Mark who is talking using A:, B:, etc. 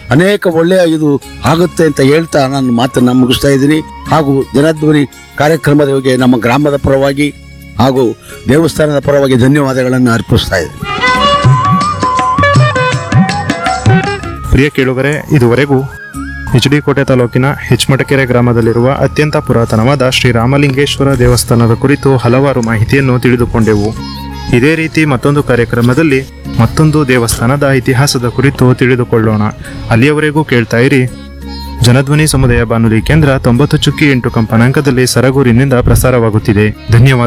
A: ಅನೇಕ ಒಳ್ಳೆಯ ಇದು ಆಗುತ್ತೆ ಅಂತ ಹೇಳ್ತಾ ನಾನು ಮಾತನ್ನ ಮುಗಿಸ್ತಾ ಇದ್ದೀನಿ ಹಾಗೂ ಜನಧ್ವನಿ ಕಾರ್ಯಕ್ರಮದ ಬಗ್ಗೆ ನಮ್ಮ ಗ್ರಾಮದ ಪರವಾಗಿ ಹಾಗೂ ದೇವಸ್ಥಾನದ ಪರವಾಗಿ ಧನ್ಯವಾದಗಳನ್ನು ಅರ್ಪಿಸ್ತಾ ಇದ್ದೀನಿ
B: ಪ್ರಿಯ ಕೇಳುಗರೆ ಇದುವರೆಗೂ ಎಚ್ ಡಿ ಕೋಟೆ ತಾಲೂಕಿನ ಹೆಚ್ಮಟಕೆರೆ ಗ್ರಾಮದಲ್ಲಿರುವ ಅತ್ಯಂತ ಪುರಾತನವಾದ ಶ್ರೀ ರಾಮಲಿಂಗೇಶ್ವರ ದೇವಸ್ಥಾನದ ಕುರಿತು ಹಲವಾರು ಮಾಹಿತಿಯನ್ನು ತಿಳಿದುಕೊಂಡೆವು ಇದೇ ರೀತಿ ಮತ್ತೊಂದು ಕಾರ್ಯಕ್ರಮದಲ್ಲಿ ಮತ್ತೊಂದು ದೇವಸ್ಥಾನದ ಇತಿಹಾಸದ ಕುರಿತು ತಿಳಿದುಕೊಳ್ಳೋಣ ಅಲ್ಲಿಯವರೆಗೂ ಕೇಳ್ತಾ ಇರಿ ಜನಧ್ವನಿ ಸಮುದಾಯ ಬಾನುಲಿ ಕೇಂದ್ರ ತೊಂಬತ್ತು ಚುಕ್ಕಿ ಎಂಟು ಕಂಪನಾಂಕದಲ್ಲಿ ಸರಗೂರಿನಿಂದ ಪ್ರಸಾರವಾಗುತ್ತಿದೆ ಧನ್ಯವಾದ